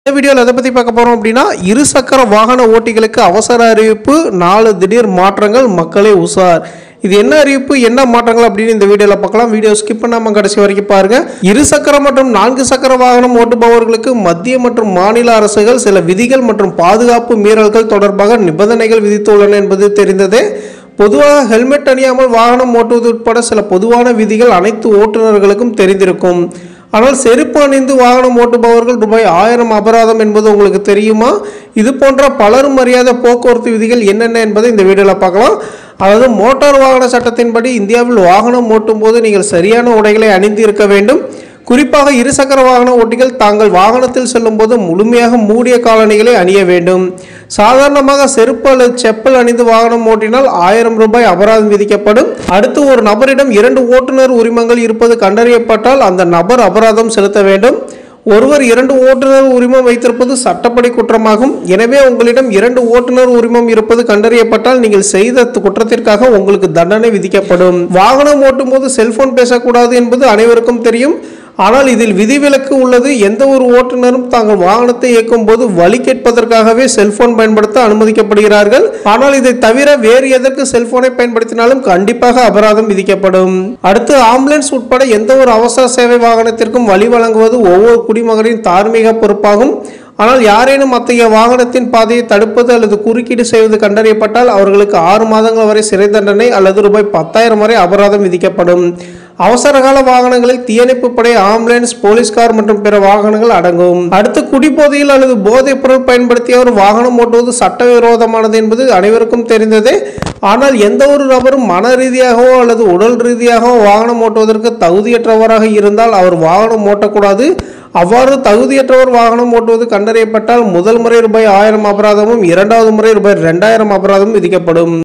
இந்த வீடியோவில் எதை பற்றி பார்க்க போகிறோம் அப்படின்னா இருசக்கர வாகன ஓட்டிகளுக்கு அவசர அறிவிப்பு நாலு திடீர் மாற்றங்கள் மக்களே உஷார் இது என்ன அறிவிப்பு என்ன மாற்றங்கள் அப்படின்னு இந்த வீடியோவில் பார்க்கலாம் வீடியோ ஸ்கிப் பண்ணாமல் கடைசி வரைக்கும் பாருங்க இருசக்கர மற்றும் நான்கு சக்கர வாகனம் ஓட்டுபவர்களுக்கு மத்திய மற்றும் மாநில அரசுகள் சில விதிகள் மற்றும் பாதுகாப்பு மீறல்கள் தொடர்பாக நிபந்தனைகள் விதித்துள்ளன என்பது தெரிந்ததே பொதுவாக ஹெல்மெட் அணியாமல் வாகனம் ஓட்டுவது உட்பட சில பொதுவான விதிகள் அனைத்து ஓட்டுநர்களுக்கும் தெரிந்திருக்கும் ஆனால் செருப்பு அணிந்து வாகனம் ஓட்டுபவர்கள் ரூபாய் ஆயிரம் அபராதம் என்பது உங்களுக்கு தெரியுமா இது போன்ற பலரும் அறியாத போக்குவரத்து விதிகள் என்னென்ன என்பதை இந்த வீடியோவில் பார்க்கலாம் அதாவது மோட்டார் வாகன சட்டத்தின்படி இந்தியாவில் வாகனம் ஓட்டும் போது நீங்கள் சரியான உடைகளை அணிந்து இருக்க வேண்டும் குறிப்பாக இருசக்கர வாகன ஓட்டிகள் தாங்கள் வாகனத்தில் செல்லும்போது முழுமையாக மூடிய காலணிகளை அணிய வேண்டும் சாதாரணமாக செருப்பு அல்லது செப்பல் அணிந்து வாகனம் ஓட்டினால் ஆயிரம் ரூபாய் அபராதம் விதிக்கப்படும் அடுத்து ஒரு நபரிடம் இரண்டு ஓட்டுநர் உரிமங்கள் இருப்பது கண்டறியப்பட்டால் அந்த நபர் அபராதம் செலுத்த வேண்டும் ஒருவர் இரண்டு ஓட்டுநர் உரிமம் வைத்திருப்பது சட்டப்படி குற்றமாகும் எனவே உங்களிடம் இரண்டு ஓட்டுநர் உரிமம் இருப்பது கண்டறியப்பட்டால் நீங்கள் செய்த குற்றத்திற்காக உங்களுக்கு தண்டனை விதிக்கப்படும் வாகனம் ஓட்டும் போது செல்போன் பேசக்கூடாது என்பது அனைவருக்கும் தெரியும் ஆனால் இதில் விதிவிலக்கு உள்ளது எந்த ஒரு ஓட்டுநரும் தாங்கள் வாகனத்தை இயக்கும் போது வழி கேட்பதற்காகவே செல்போன் பயன்படுத்த அனுமதிக்கப்படுகிறார்கள் ஆனால் இதை தவிர வேறு எதற்கு செல்போனை பயன்படுத்தினாலும் கண்டிப்பாக அபராதம் விதிக்கப்படும் அடுத்து ஆம்புலன்ஸ் உட்பட எந்த ஒரு அவசர சேவை வாகனத்திற்கும் வழி வழங்குவது ஒவ்வொரு குடிமகனின் தார்மீக பொறுப்பாகும் ஆனால் யாரேனும் அத்தகைய வாகனத்தின் பாதையை தடுப்பது அல்லது குறுக்கீடு செய்வது கண்டறியப்பட்டால் அவர்களுக்கு ஆறு மாதங்கள் வரை சிறை தண்டனை அல்லது ரூபாய் பத்தாயிரம் வரை அபராதம் விதிக்கப்படும் அவசரகால வாகனங்களில் தீயணைப்பு படை ஆம்புலன்ஸ் போலீஸ் கார் மற்றும் பிற வாகனங்கள் அடங்கும் அடுத்து குடிபோதையில் அல்லது போதைப் பொருள் பயன்படுத்தியவர் வாகனம் ஓட்டுவது சட்டவிரோதமானது என்பது அனைவருக்கும் தெரிந்ததே ஆனால் எந்த ஒரு நபரும் மன ரீதியாகவோ அல்லது உடல் ரீதியாகவோ வாகனம் ஓட்டுவதற்கு தகுதியற்றவராக இருந்தால் அவர் வாகனம் ஓட்டக்கூடாது அவ்வாறு தகுதியற்றவர் வாகனம் ஓட்டுவது கண்டறியப்பட்டால் முதல் முறை ரூபாய் ஆயிரம் அபராதமும் இரண்டாவது முறை ரூபாய் ரெண்டாயிரம் அபராதமும் விதிக்கப்படும்